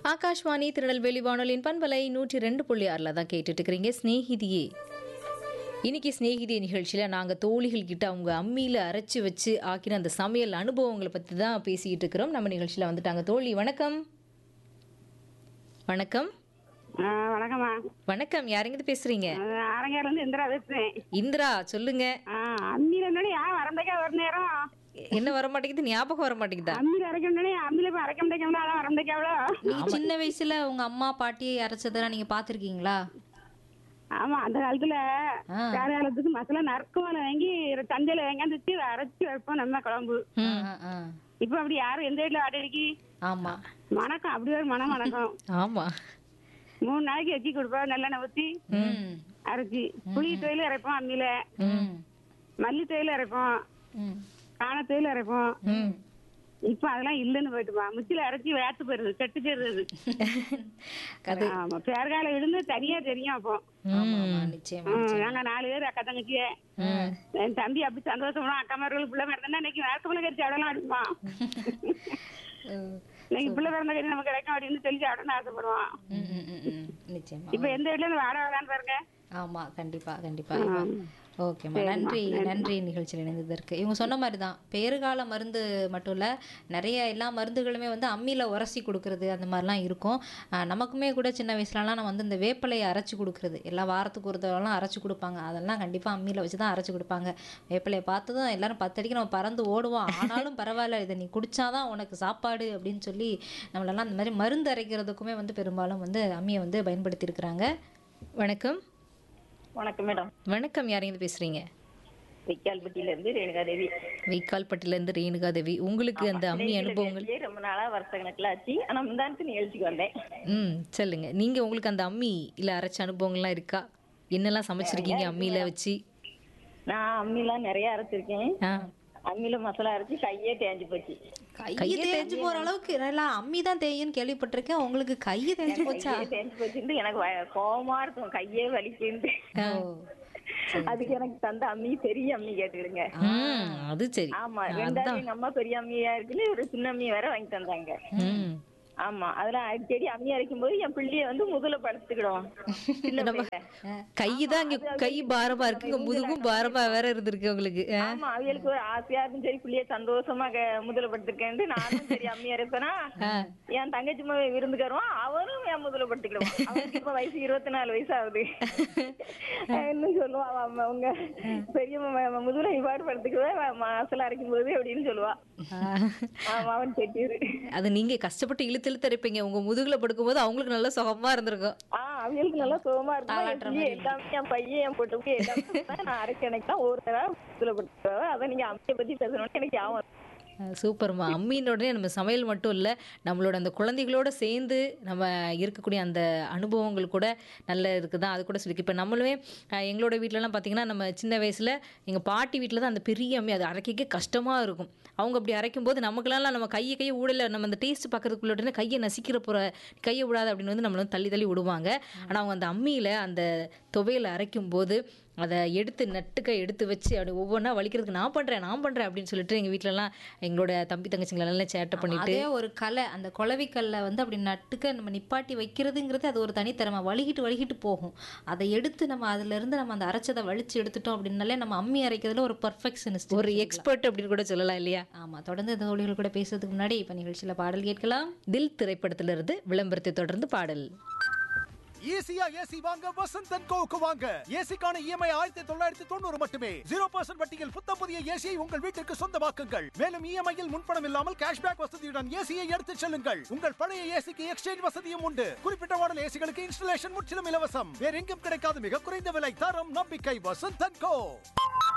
ஆகாஷ்வாணி திருநெல்வேலி வானொலியின் பண்பலை நூற்றி ரெண்டு புள்ளி ஆறில் தான் கேட்டுட்டு இருக்கிறீங்க ஸ்நேகிதியே இன்னைக்கு ஸ்நேகிதிய நிகழ்ச்சியில் நாங்கள் தோழிகள் கிட்ட அவங்க அம்மியில் அரைச்சி வச்சு ஆக்கின அந்த சமையல் அனுபவங்களை பற்றி தான் பேசிக்கிட்டு இருக்கிறோம் நம்ம நிகழ்ச்சியில் வந்துட்டாங்க தோழி வணக்கம் வணக்கம் ஆ, வணக்கம்மா வணக்கம் யாருங்கிட்ட பேசுறீங்க அரங்கேர்ல இருந்து இந்திரா பேசுறேன் இந்திரா சொல்லுங்க ஆ, அம்மியில முன்னாடி ஏன் வரம்பைக்கா ஒரு நேரம் என்ன வர மாட்டேங்குது ஞாபகம் வர மாட்டேங்குதா அம்மியில அரைக்க முன்னாடி அம்மியில போய் அரைக்க முடியாம அதான் வரம்பைக்கா எவ்வளோ நீங்க சின்ன வயசுல உங்க அம்மா பாட்டி அரைச்சதெல்லாம் நீங்க பாத்திருக்கீங்களா ஆமா அந்த காலத்துல ஆ. வேற காலத்துக்கு மசாலா நறுக்குமால வாங்கி சந்தையில வாங்கி வச்சு அரைச்சி வைப்போம் நம்ம குழம்பு இப்ப அப்படி யாரும் எந்த வீட்டுல வாடகைக்கு ஆமா மணக்கம் அப்படி ஒரு மனம் மணக்கம் ஆமா மூணு நாளைக்கு வச்சு கொடுப்போம் நல்லெண்ணெய் ஊத்தி ம். அரைச்சி புளி தொழில் அரைப்போம் அம்மியில ம். மல்லி தொழில் அரைப்போம் ம். காண தொழில் அரைப்போம் ம் இப்ப அதெல்லாம் இல்லைன்னு போயிட்டுமா முச்சில அரைச்சி வேத்து போயிருது கெட்டு போயிருது ஆமா பேர்கால விழுந்து தனியா தெரியும் அப்போ ஆமா ஆமா நிச்சயமா ம், நாங்க நாலு பேர் அக்கா தங்கச்சிய என் தம்பி அப்படி சந்தோஷமா அக்கா மார்கள் பிள்ளை பிறந்தா இன்னைக்கு வேத்து பிள்ளை கறிச்சு அடலாம் அடிப்பான் இன்னைக்கு பிள்ளை பிறந்த கறி நமக்கு கிடைக்கும் அப்படின்னு சொல்லி அடன்னு ஆசைப்படுவான் ம், ம், ம், ம். நிச்சயமா இப்ப எந்த வீட்டுல இருந்து வாட வாடான்னு பாருங்க ஆமா கண்டிப்பா கண்டிப்பா ஓகேம்மா நன்றி நன்றி நிகழ்ச்சியில் இணைந்ததற்கு இவங்க சொன்ன மாதிரி தான் பேறுகால மருந்து மட்டும் இல்லை நிறைய எல்லா மருந்துகளுமே வந்து அம்மியில் உரசி கொடுக்கறது அந்த மாதிரிலாம் இருக்கும் ஆஹ் நமக்குமே கூட சின்ன வயசுலலாம் நம்ம வந்து இந்த வேப்பிலையை அரைச்சி கொடுக்குறது எல்லா வாரத்துக்கு ஒரு தடவைலாம் அரைச்சி கொடுப்பாங்க அதெல்லாம் கண்டிப்பாக அம்மியில் வச்சு தான் அரைச்சி கொடுப்பாங்க வேப்பிலையை பார்த்ததும் எல்லாரும் பத்தடிக்கு நம்ம பறந்து ஓடுவோம் ஆனாலும் பரவாயில்ல இதை நீ குடிச்சாதான் உனக்கு சாப்பாடு அப்படின்னு சொல்லி நம்மளெல்லாம் அந்த மாதிரி மருந்து அரைக்கிறதுக்குமே வந்து பெரும்பாலும் வந்து அம்மியை வந்து பயன்படுத்தியிருக்கிறாங்க வணக்கம் வணக்கம் மேடம் வணக்கம் யாருங்கிட்ட பேசுறீங்க வைக்கால்பட்டியில இருந்து ரேணுகா தேவி வைக்கால்பட்டிலேருந்து ரேணுகா தேவி உங்களுக்கு அந்த அம்மி அனுபவங்கள் நிகழ்ச்சியே ரொம்ப நாளா வருஷ கணக்குல ஆச்சு ஆனா முந்தானத்து நிகழ்ச்சிக்கு வந்தேன் ம் சொல்லுங்க நீங்க உங்களுக்கு அந்த அம்மி இல்ல அரைச்ச அனுபவங்கள்லாம் இருக்கா என்னெல்லாம் சமைச்சிருக்கீங்க அம்மியில வச்சு நான் அம்மிலாம் நிறைய அரைச்சிருக்கேன் ஆ அம்மியில மசாலா அரைச்சு கையே தேஞ்சு போச்சு கையை தேஞ்சு போற அளவுக்கு எல்லாம் அம்மி தான் தேயுன்னு கேள்விப்பட்டிருக்கேன் உங்களுக்கு கையை தேஞ்சு போச்சா கையே தேஞ்சு போச்சுட்டு எனக்கு வ- கோவமா இருக்கும் கையே வலிக்குண்டு அதுக்கு எனக்கு தந்த அம்மி பெரிய அம்மி கேட்டுக்கிடுங்க ம் அது சரி ஆமா ரெண்டாவது எங்க அம்மா பெரிய அம்மியா இருக்குன்னு ஒரு சின்ன அம்மி வேற வாங்கி தந்தாங்க ம் ஆமா அதெல்லாம் அடிக்கடி அம்மி அரைக்கும் போது என் பிள்ளைய வந்து முதுல படுத்துக்கிடுவான் சின்ன பிள்ளை. கை தான் இங்க கை பாரமா இருக்கு இங்க முதுகும் பாரமா வேற இருந்திருக்கு உங்களுக்கு ஆ. ஆமா அவங்களுக்கு ஒரு ஆசையா இருக்கும் சரி புள்ளிய சந்தோஷமா க- முதல படுத்துக்கேன் நானும் சரி அம்மி அரைப்பேனா என் தங்கச்சி மகன் விருந்துக்காரன் அவரும் என் முதல படுத்துக்கிடுவான் அவனுக்கு இப்ப வயசு இருபத்தி நாலு வயசு ஆகுது இன்னும் சொல்லுவான் அவன் அவன் உங்க பெரிய ம- முதுகுல இவ்வாறு படுத்துக்குவேன் மசாலா அரைக்கும் போது அப்படின்னு சொல்லுவா ஆமா அவன் செட்டிரு அது நீங்க கஷ்டப்பட்டு இழுத்து இழுத்து அரைப்பீங்க உங்க முதுகுல படுக்கும்போது அவங்களுக்கு நல்லா சுகமா இருந்திருக்கும் ஆஹ் அவங்களுக்கு நல்லா சுகமா இருக்கும் என் பிள்ளைய எல்லாமே என் பையன் என் பொட்டுக்கு எல்லாமே நான் அரைக்க எனக்கு தான் ஒரு தடவை முதல படுத்துக்குவேன் அதான் நீங்க அம்மியை பத்தி பேசணும்னு எனக்கு ஞாபகம் ஆ, சூப்பர்மா அம்மின உடனே நம்ம சமையல் மட்டும் இல்லை நம்மளோட அந்த குழந்தைகளோட சேர்ந்து நம்ம இருக்கக்கூடிய அந்த அனுபவங்கள் கூட நல்ல இருக்குது தான் அது கூட சொல்லி இப்போ நம்மளுமே ஆ, எங்களோட வீட்டிலலாம் பார்த்தீங்கன்னா நம்ம சின்ன வயசில் எங்கள் பாட்டி வீட்டில் தான் அந்த பெரிய அம்மி அது அரைக்க கஷ்டமாக இருக்கும் அவங்க அப்படி அரைக்கும் போது நமக்குலாம் நம்ம கையை கையை ஊடல நம்ம அந்த டேஸ்ட் பார்க்கறதுக்குள்ள உடனே கையை நசிக்கிற போகிற கையை விடாது அப்படின்னு வந்து நம்மள வந்து தள்ளி தள்ளி விடுவாங்க ஆனால் அவங்க அந்த அம்மியில் அந்த துவையில் அரைக்கும் போது அதை எடுத்து நட்டுக்க எடுத்து வச்சு அப்படி ஒவ்வொன்றா வலிக்கிறதுக்கு நான் பண்ணுறேன் நான் பண்ணுறேன் அப்படின்னு சொல்லிட்டு எங்கள் வீட்டிலலாம் எங்களோட தம்பி தங்கச்சிங்களெல்லாம் சேட்டை பண்ணிட்டு அதே ஒரு கலை அந்த குளவிக்கல்ல வந்து அப்படி நட்டுக்க நம்ம நிப்பாட்டி வைக்கிறதுங்கிறது அது ஒரு தனித்திறமை வலிகிட்டு வலிகிட்டு போகும் அதை எடுத்து நம்ம அதுல இருந்து நம்ம அந்த அரைச்சதை வலிச்சு எடுத்துட்டோம் அப்படின்னாலே நம்ம அம்மி அரைக்கிறதுல ஒரு பர்ஃபெக்ஷனிஸ்ட் ஒரு எக்ஸ்பர்ட் அப்படின்னு கூட சொல்லலாம் இல்லையா ஆமா தொடர்ந்து இந்த தோழிகள் கூட பேசுறதுக்கு முன்னாடி இப்ப நிகழ்ச்சியில பாடல் கேட்கலாம் தில் திரைப்படத்திலிருந்து விளம்பரத்தை தொடர்ந்து பாடல் ஈஸியா ஏசி வாங்க வசந்த் அண்ட் கோவுக்கு வாங்க ஏசிக்கான இஎம்ஐ ஆயிரத்தி தொள்ளாயிரத்தி தொண்ணூறு மட்டுமே ஜீரோ பர்சன்ட் வட்டியில் புத்தம் புதிய ஏசியை உங்கள் வீட்டிற்கு சொந்தமாக்குங்கள் மேலும் இஎம்ஐயில் முன்பணம் இல்லாமல் கேஷ்பேக் வசதியுடன் ஏசியை எடுத்துச் செல்லுங்கள் உங்கள் பழைய ஏசிக்கு எக்ஸ்சேஞ்ச் வசதியும் உண்டு குறிப்பிட்ட மாடல் ஏசிகளுக்கு இன்ஸ்டலேஷன் முற்றிலும் இலவசம் வேற எங்கும் கிடைக்காத மிக குறைந்த விலை தரம் நம்பிக்கை வசந்த் அண்ட் கோ